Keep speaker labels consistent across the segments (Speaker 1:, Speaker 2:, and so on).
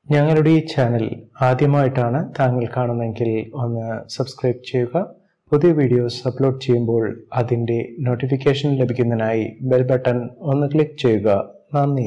Speaker 1: ഞങ്ങളുടെ ഈ ചാനൽ ആദ്യമായിട്ടാണ് താങ്കൾ കാണുന്നതെങ്കിൽ ഒന്ന് സബ്സ്ക്രൈബ് ചെയ്യുക പുതിയ വീഡിയോസ് അപ്ലോഡ് ചെയ്യുമ്പോൾ അതിൻ്റെ നോട്ടിഫിക്കേഷൻ ലഭിക്കുന്നതിനായി ബെൽ ബട്ടൺ ഒന്ന് ക്ലിക്ക് ചെയ്യുക നന്ദി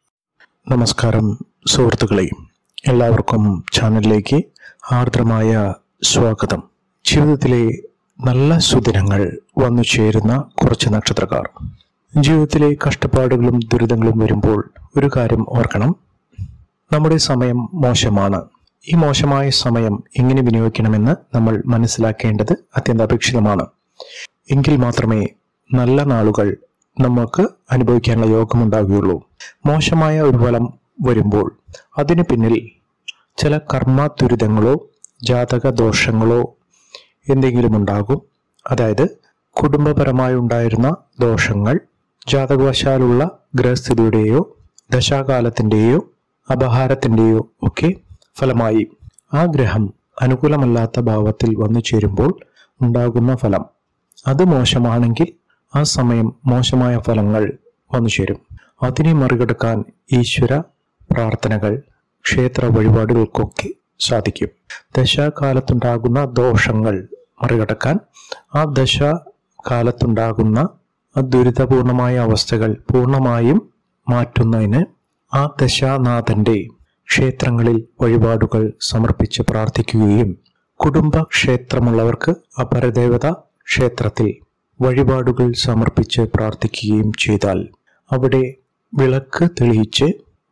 Speaker 1: നമസ്കാരം സുഹൃത്തുക്കളെ എല്ലാവർക്കും ചാനലിലേക്ക് ആർദ്രമായ സ്വാഗതം ജീവിതത്തിലെ നല്ല സുദിനങ്ങൾ വന്നു ചേരുന്ന കുറച്ച് നക്ഷത്രക്കാർ ജീവിതത്തിലെ കഷ്ടപ്പാടുകളും ദുരിതങ്ങളും വരുമ്പോൾ ഒരു കാര്യം ഓർക്കണം നമ്മുടെ സമയം മോശമാണ് ഈ മോശമായ സമയം എങ്ങനെ വിനിയോഗിക്കണമെന്ന് നമ്മൾ മനസ്സിലാക്കേണ്ടത് അത്യന്താപേക്ഷിതമാണ് എങ്കിൽ മാത്രമേ നല്ല നാളുകൾ നമുക്ക് അനുഭവിക്കാനുള്ള യോഗമുണ്ടാവുകയുള്ളൂ മോശമായ ഒരു ഫലം വരുമ്പോൾ അതിനു പിന്നിൽ ചില കർമ്മ ദുരിതങ്ങളോ ജാതക ദോഷങ്ങളോ എന്തെങ്കിലും ഉണ്ടാകും അതായത് കുടുംബപരമായി ഉണ്ടായിരുന്ന ദോഷങ്ങൾ ജാതകവശാലുള്ള ഗ്രഹസ്ഥിതിയുടെയോ ദശാകാലത്തിൻ്റെയോ അപഹാരത്തിൻ്റെയോ ഒക്കെ ഫലമായി ആ ഗ്രഹം അനുകൂലമല്ലാത്ത ഭാവത്തിൽ വന്നു ചേരുമ്പോൾ ഉണ്ടാകുന്ന ഫലം അത് മോശമാണെങ്കിൽ ആ സമയം മോശമായ ഫലങ്ങൾ വന്നു ചേരും അതിനെ മറികടക്കാൻ ഈശ്വര പ്രാർത്ഥനകൾ ക്ഷേത്ര വഴിപാടുകൾക്കൊക്കെ സാധിക്കും ദശാകാലത്തുണ്ടാകുന്ന ദോഷങ്ങൾ മറികടക്കാൻ ആ ദശാകാലത്തുണ്ടാകുന്ന ആ ദുരിതപൂർണമായ അവസ്ഥകൾ പൂർണ്ണമായും മാറ്റുന്നതിന് ആ ദശാനാഥന്റെ ക്ഷേത്രങ്ങളിൽ വഴിപാടുകൾ സമർപ്പിച്ച് പ്രാർത്ഥിക്കുകയും കുടുംബ ക്ഷേത്രമുള്ളവർക്ക് അപരദേവത ക്ഷേത്രത്തിൽ വഴിപാടുകൾ സമർപ്പിച്ച് പ്രാർത്ഥിക്കുകയും ചെയ്താൽ അവിടെ വിളക്ക് തെളിയിച്ച്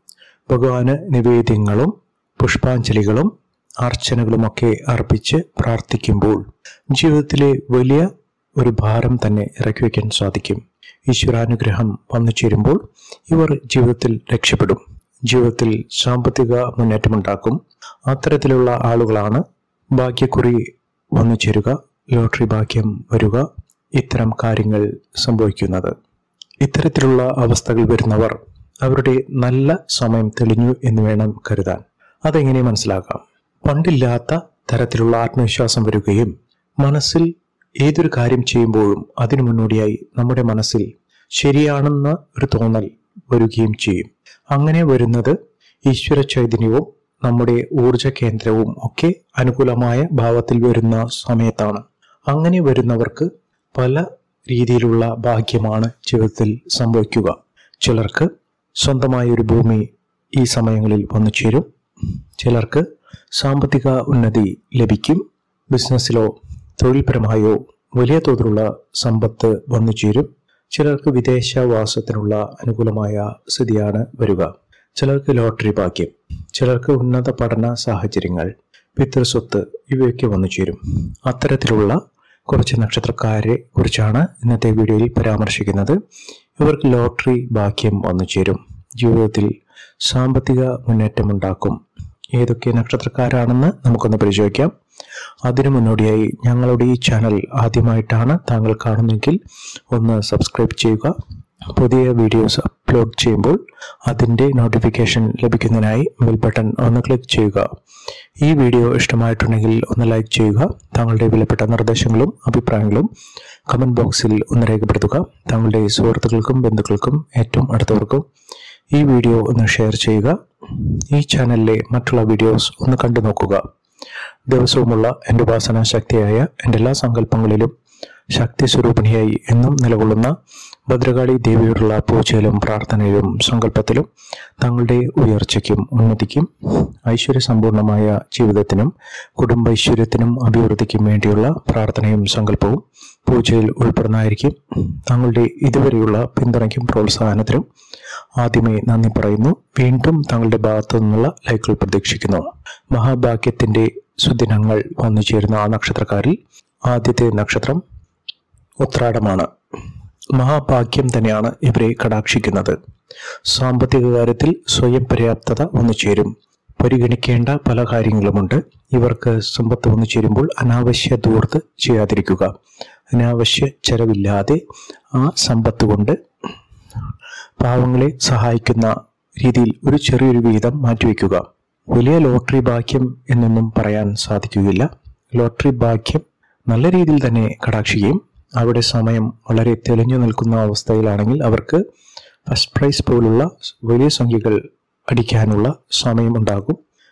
Speaker 1: ഭഗവാന് നിവേദ്യങ്ങളും പുഷ്പാഞ്ജലികളും അർച്ചനകളുമൊക്കെ അർപ്പിച്ച് പ്രാർത്ഥിക്കുമ്പോൾ ജീവിതത്തിലെ വലിയ ഒരു ഭാരം തന്നെ ഇറക്കി വയ്ക്കാൻ സാധിക്കും ഈശ്വരാനുഗ്രഹം വന്നു ചേരുമ്പോൾ ഇവർ ജീവിതത്തിൽ രക്ഷപ്പെടും ജീവിതത്തിൽ സാമ്പത്തിക മുന്നേറ്റമുണ്ടാക്കും അത്തരത്തിലുള്ള ആളുകളാണ് ഭാഗ്യക്കുറി വന്നു ചേരുക ലോട്ടറി ഭാഗ്യം വരിക ഇത്തരം കാര്യങ്ങൾ സംഭവിക്കുന്നത് ഇത്തരത്തിലുള്ള അവസ്ഥകൾ വരുന്നവർ അവരുടെ നല്ല സമയം തെളിഞ്ഞു എന്ന് വേണം കരുതാൻ അതെങ്ങനെ മനസ്സിലാക്കാം പണ്ടില്ലാത്ത തരത്തിലുള്ള ആത്മവിശ്വാസം വരികയും മനസ്സിൽ ഏതൊരു കാര്യം ചെയ്യുമ്പോഴും അതിനു മുന്നോടിയായി നമ്മുടെ മനസ്സിൽ ശരിയാണെന്ന ഒരു തോന്നൽ വരികയും ചെയ്യും അങ്ങനെ വരുന്നത് ഈശ്വര ചൈതന്യവും നമ്മുടെ ഊർജ കേന്ദ്രവും ഒക്കെ അനുകൂലമായ ഭാവത്തിൽ വരുന്ന സമയത്താണ് അങ്ങനെ വരുന്നവർക്ക് പല രീതിയിലുള്ള ഭാഗ്യമാണ് ജീവിതത്തിൽ സംഭവിക്കുക ചിലർക്ക് സ്വന്തമായ ഒരു ഭൂമി ഈ സമയങ്ങളിൽ വന്നു ചേരും ചിലർക്ക് സാമ്പത്തിക ഉന്നതി ലഭിക്കും ബിസിനസ്സിലോ തൊഴിൽപരമായോ വലിയ തോതിലുള്ള സമ്പത്ത് വന്നു ചേരും ചിലർക്ക് വിദേശവാസത്തിനുള്ള അനുകൂലമായ സ്ഥിതിയാണ് വരിക ചിലർക്ക് ലോട്ടറി ഭാഗ്യം ചിലർക്ക് ഉന്നത പഠന സാഹചര്യങ്ങൾ പിതൃസ്വത്ത് ഇവയൊക്കെ വന്നു ചേരും അത്തരത്തിലുള്ള കുറച്ച് നക്ഷത്രക്കാരെ കുറിച്ചാണ് ഇന്നത്തെ വീഡിയോയിൽ പരാമർശിക്കുന്നത് ഇവർക്ക് ലോട്ടറി ഭാഗ്യം വന്നു ചേരും ജീവിതത്തിൽ സാമ്പത്തിക മുന്നേറ്റമുണ്ടാക്കും ഏതൊക്കെ നക്ഷത്രക്കാരാണെന്ന് നമുക്കൊന്ന് പരിശോധിക്കാം അതിനു മുന്നോടിയായി ഞങ്ങളുടെ ഈ ചാനൽ ആദ്യമായിട്ടാണ് താങ്കൾ കാണുന്നെങ്കിൽ ഒന്ന് സബ്സ്ക്രൈബ് ചെയ്യുക പുതിയ വീഡിയോസ് അപ്ലോഡ് ചെയ്യുമ്പോൾ അതിൻ്റെ നോട്ടിഫിക്കേഷൻ ലഭിക്കുന്നതിനായി ബെൽ ബട്ടൺ ഒന്ന് ക്ലിക്ക് ചെയ്യുക ഈ വീഡിയോ ഇഷ്ടമായിട്ടുണ്ടെങ്കിൽ ഒന്ന് ലൈക്ക് ചെയ്യുക താങ്കളുടെ വിലപ്പെട്ട നിർദ്ദേശങ്ങളും അഭിപ്രായങ്ങളും കമൻറ്റ് ബോക്സിൽ ഒന്ന് രേഖപ്പെടുത്തുക താങ്കളുടെ സുഹൃത്തുക്കൾക്കും ബന്ധുക്കൾക്കും ഏറ്റവും അടുത്തവർക്കും ഈ വീഡിയോ ഒന്ന് ഷെയർ ചെയ്യുക ഈ ചാനലിലെ മറ്റുള്ള വീഡിയോസ് ഒന്ന് കണ്ടു നോക്കുക ദിവസവുമുള്ള എൻ്റെ ഉപാസന ശക്തിയായ എൻ്റെ എല്ലാ സങ്കല്പങ്ങളിലും ശക്തി സ്വരൂപിണിയായി എന്നും നിലകൊള്ളുന്ന ഭദ്രകാളി ദേവിയോടുള്ള പൂജയിലും പ്രാർത്ഥനയിലും സങ്കല്പത്തിലും തങ്ങളുടെ ഉയർച്ചയ്ക്കും ഉന്നതിക്കും ഐശ്വര്യസമ്പൂർണമായ ജീവിതത്തിനും കുടുംബ ഐശ്വര്യത്തിനും അഭിവൃദ്ധിക്കും വേണ്ടിയുള്ള പ്രാർത്ഥനയും സങ്കല്പവും പൂജയിൽ ഉൾപ്പെടുന്നതായിരിക്കും തങ്ങളുടെ ഇതുവരെയുള്ള പിന്തുണയ്ക്കും പ്രോത്സാഹനത്തിനും ആദ്യമേ നന്ദി പറയുന്നു വീണ്ടും തങ്ങളുടെ ഭാഗത്തു നിന്നുള്ള ലൈക്കുകൾ പ്രതീക്ഷിക്കുന്നു മഹാഭാഗ്യത്തിന്റെ സുദിനങ്ങൾ വന്നു ചേരുന്ന ആ നക്ഷത്രക്കാരിൽ ആദ്യത്തെ നക്ഷത്രം ഉത്രാടമാണ് മഹാഭാഗ്യം തന്നെയാണ് ഇവരെ കടാക്ഷിക്കുന്നത് സാമ്പത്തിക കാര്യത്തിൽ സ്വയം പര്യാപ്തത വന്നു ചേരും പരിഗണിക്കേണ്ട പല കാര്യങ്ങളുമുണ്ട് ഇവർക്ക് സമ്പത്ത് വന്നു ചേരുമ്പോൾ അനാവശ്യ ദൂർത്ത് ചെയ്യാതിരിക്കുക അനാവശ്യ ചെലവില്ലാതെ ആ സമ്പത്ത് കൊണ്ട് പാവങ്ങളെ സഹായിക്കുന്ന രീതിയിൽ ഒരു ചെറിയൊരു വീതം മാറ്റിവെക്കുക വലിയ ലോട്ടറി ഭാഗ്യം എന്നൊന്നും പറയാൻ സാധിക്കുകയില്ല ലോട്ടറി ഭാഗ്യം നല്ല രീതിയിൽ തന്നെ കടാക്ഷിക്കുകയും അവിടെ സമയം വളരെ തെളിഞ്ഞു നിൽക്കുന്ന അവസ്ഥയിലാണെങ്കിൽ അവർക്ക് ഫസ്റ്റ് പ്രൈസ് പോലുള്ള വലിയ സംഖ്യകൾ അടിക്കാനുള്ള സമയമുണ്ടാകും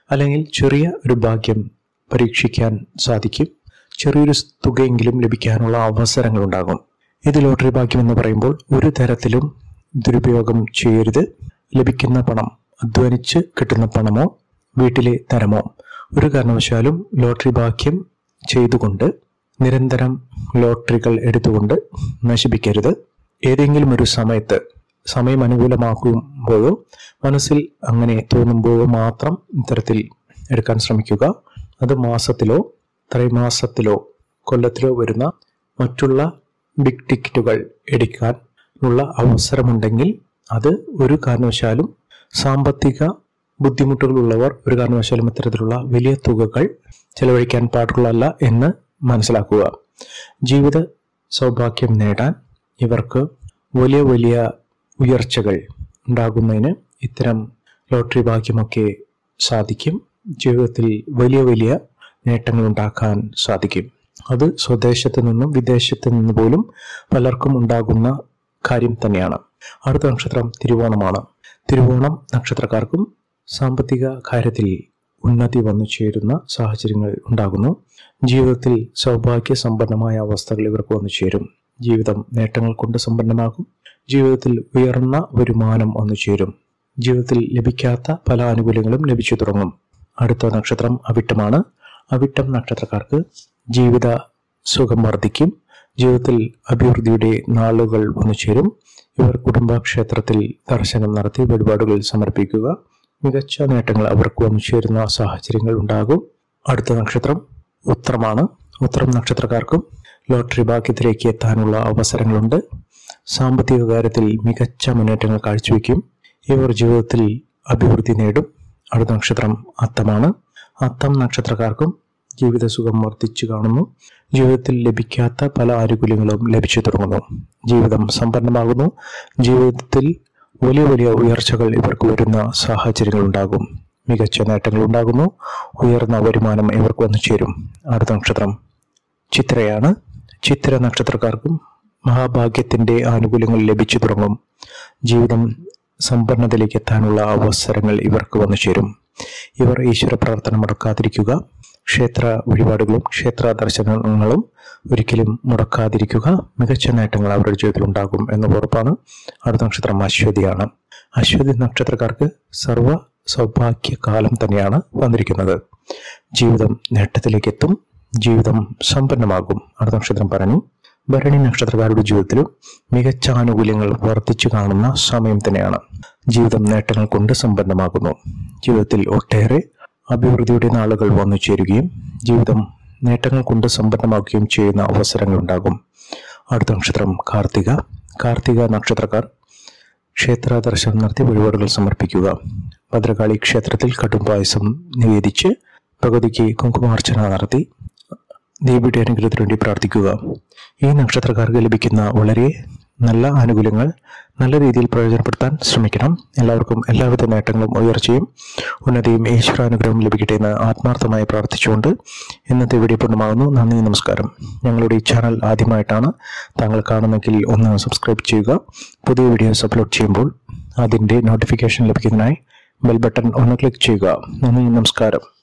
Speaker 1: അല്ലെങ്കിൽ ചെറിയ ഒരു ഭാഗ്യം പരീക്ഷിക്കാൻ സാധിക്കും ചെറിയൊരു തുകയെങ്കിലും ലഭിക്കാനുള്ള അവസരങ്ങൾ ഉണ്ടാകും ഇത് ലോട്ടറി ഭാഗ്യം എന്ന് പറയുമ്പോൾ ഒരു തരത്തിലും ദുരുപയോഗം ചെയ്യരുത് ലഭിക്കുന്ന പണം അധ്വാനിച്ച് കിട്ടുന്ന പണമോ വീട്ടിലെ തരമോ ഒരു കാരണവശാലും ലോട്ടറി ഭാഗ്യം ചെയ്തുകൊണ്ട് നിരന്തരം ലോട്ടറികൾ എടുത്തുകൊണ്ട് നശിപ്പിക്കരുത് ഏതെങ്കിലും ഒരു സമയത്ത് സമയം അനുകൂലമാക്കുമ്പോഴോ മനസ്സിൽ അങ്ങനെ തോന്നുമ്പോഴോ മാത്രം ഇത്തരത്തിൽ എടുക്കാൻ ശ്രമിക്കുക അത് മാസത്തിലോ ത്രൈമാസത്തിലോ കൊല്ലത്തിലോ വരുന്ന മറ്റുള്ള ബിഗ് ടിക്കറ്റുകൾ എടുക്കാൻ ഉള്ള അവസരമുണ്ടെങ്കിൽ അത് ഒരു കാരണവശാലും സാമ്പത്തിക ബുദ്ധിമുട്ടുകളുള്ളവർ ഒരു കാരണവശാലും ഇത്തരത്തിലുള്ള വലിയ തുകകൾ ചെലവഴിക്കാൻ പാടുള്ളതല്ല എന്ന് മനസ്സിലാക്കുക ജീവിത സൗഭാഗ്യം നേടാൻ ഇവർക്ക് വലിയ വലിയ ഉയർച്ചകൾ ഉണ്ടാകുന്നതിന് ഇത്തരം ലോട്ടറി ഭാഗ്യമൊക്കെ സാധിക്കും ജീവിതത്തിൽ വലിയ വലിയ നേട്ടങ്ങൾ ഉണ്ടാക്കാൻ സാധിക്കും അത് സ്വദേശത്ത് നിന്നും വിദേശത്ത് നിന്ന് പോലും പലർക്കും ഉണ്ടാകുന്ന കാര്യം തന്നെയാണ് അടുത്ത നക്ഷത്രം തിരുവോണമാണ് തിരുവോണം നക്ഷത്രക്കാർക്കും സാമ്പത്തിക കാര്യത്തിൽ ഉന്നതി വന്നു ചേരുന്ന സാഹചര്യങ്ങൾ ഉണ്ടാകുന്നു ജീവിതത്തിൽ സൗഭാഗ്യ സമ്പന്നമായ അവസ്ഥകൾ ഇവർക്ക് വന്നു ചേരും ജീവിതം നേട്ടങ്ങൾ കൊണ്ട് സമ്പന്നമാകും ജീവിതത്തിൽ ഉയർന്ന വരുമാനം വന്നു ചേരും ജീവിതത്തിൽ ലഭിക്കാത്ത പല ആനുകൂല്യങ്ങളും ലഭിച്ചു തുടങ്ങും അടുത്ത നക്ഷത്രം അവിട്ടമാണ് അവിട്ടം നക്ഷത്രക്കാർക്ക് ജീവിത സുഖം വർദ്ധിക്കും ജീവിതത്തിൽ അഭിവൃദ്ധിയുടെ നാളുകൾ വന്നു ചേരും ഇവർ കുടുംബക്ഷേത്രത്തിൽ ദർശനം നടത്തി വഴിപാടുകൾ സമർപ്പിക്കുക മികച്ച നേട്ടങ്ങൾ അവർക്ക് വന്നു ചേരുന്ന സാഹചര്യങ്ങൾ ഉണ്ടാകും അടുത്ത നക്ഷത്രം ഉത്രമാണ് ഉത്രം നക്ഷത്രക്കാർക്കും ലോട്ടറി ഭാഗ്യത്തിലേക്ക് എത്താനുള്ള അവസരങ്ങളുണ്ട് സാമ്പത്തിക കാര്യത്തിൽ മികച്ച മുന്നേറ്റങ്ങൾ കാഴ്ചവെക്കും ഇവർ ജീവിതത്തിൽ അഭിവൃദ്ധി നേടും അടുത്ത നക്ഷത്രം അത്തമാണ് അത്തം നക്ഷത്രക്കാർക്കും ജീവിത സുഖം വർദ്ധിച്ചു കാണുന്നു ജീവിതത്തിൽ ലഭിക്കാത്ത പല ആനുകൂല്യങ്ങളും ലഭിച്ചു തുടങ്ങുന്നു ജീവിതം സമ്പന്നമാകുന്നു ജീവിതത്തിൽ വലിയ വലിയ ഉയർച്ചകൾ ഇവർക്ക് വരുന്ന സാഹചര്യങ്ങൾ ഉണ്ടാകും മികച്ച നേട്ടങ്ങൾ ഉണ്ടാകുന്നു ഉയർന്ന വരുമാനം ഇവർക്ക് വന്നു ചേരും അടുത്ത നക്ഷത്രം ചിത്രയാണ് ചിത്ര നക്ഷത്രക്കാർക്കും മഹാഭാഗ്യത്തിന്റെ ആനുകൂല്യങ്ങൾ ലഭിച്ചു തുടങ്ങും ജീവിതം സമ്പന്നതയിലേക്ക് എത്താനുള്ള അവസരങ്ങൾ ഇവർക്ക് വന്നു ചേരും ഇവർ ഈശ്വര പ്രാർത്ഥന മുടക്കാതിരിക്കുക ക്ഷേത്ര വഴിപാടുകളും ക്ഷേത്ര ദർശനങ്ങളും ഒരിക്കലും മുടക്കാതിരിക്കുക മികച്ച നേട്ടങ്ങൾ അവരുടെ ജീവിതത്തിൽ ഉണ്ടാകും എന്ന ഉറപ്പാണ് അടുത്ത നക്ഷത്രം അശ്വതിയാണ് അശ്വതി നക്ഷത്രക്കാർക്ക് സർവ സൗഭാഗ്യകാലം തന്നെയാണ് വന്നിരിക്കുന്നത് ജീവിതം നേട്ടത്തിലേക്ക് എത്തും ജീവിതം സമ്പന്നമാകും അടുത്ത നക്ഷത്രം പറഞ്ഞു ഭരണി നക്ഷത്രക്കാരുടെ ജീവിതത്തിലും മികച്ച ആനുകൂല്യങ്ങൾ വർദ്ധിച്ചു കാണുന്ന സമയം തന്നെയാണ് ജീവിതം നേട്ടങ്ങൾ കൊണ്ട് സമ്പന്നമാകുന്നു ജീവിതത്തിൽ ഒട്ടേറെ അഭിവൃദ്ധിയുടെ നാളുകൾ വന്നു ചേരുകയും ജീവിതം നേട്ടങ്ങൾ കൊണ്ട് സമ്പന്നമാക്കുകയും ചെയ്യുന്ന അവസരങ്ങൾ ഉണ്ടാകും അടുത്ത നക്ഷത്രം കാർത്തിക കാർത്തിക നക്ഷത്രക്കാർ ക്ഷേത്ര ദർശനം നടത്തി വഴിപാടുകൾ സമർപ്പിക്കുക ഭദ്രകാളി ക്ഷേത്രത്തിൽ കടും പായസം നിവേദിച്ച് ഭഗവതിക്ക് കുങ്കുമാർച്ചന നടത്തി ദേവിയുടെ അനുഗ്രഹത്തിന് വേണ്ടി പ്രാർത്ഥിക്കുക ഈ നക്ഷത്രക്കാർക്ക് ലഭിക്കുന്ന വളരെ നല്ല ആനുകൂല്യങ്ങൾ നല്ല രീതിയിൽ പ്രയോജനപ്പെടുത്താൻ ശ്രമിക്കണം എല്ലാവർക്കും എല്ലാവിധ നേട്ടങ്ങളും ഉയർച്ചയും ഉന്നതിയും ഈശ്വരാനുഗ്രഹവും ലഭിക്കട്ടെ എന്ന് ആത്മാർത്ഥമായി പ്രാർത്ഥിച്ചുകൊണ്ട് ഇന്നത്തെ വീഡിയോ പൂർണ്ണമാകുന്നു നന്ദി നമസ്കാരം ഞങ്ങളുടെ ഈ ചാനൽ ആദ്യമായിട്ടാണ് താങ്കൾ കാണുന്നെങ്കിൽ ഒന്ന് സബ്സ്ക്രൈബ് ചെയ്യുക പുതിയ വീഡിയോസ് അപ്ലോഡ് ചെയ്യുമ്പോൾ അതിൻ്റെ നോട്ടിഫിക്കേഷൻ ലഭിക്കുന്നതിനായി ബെൽ ബട്ടൺ ഒന്ന് ക്ലിക്ക് ചെയ്യുക നന്ദി നമസ്കാരം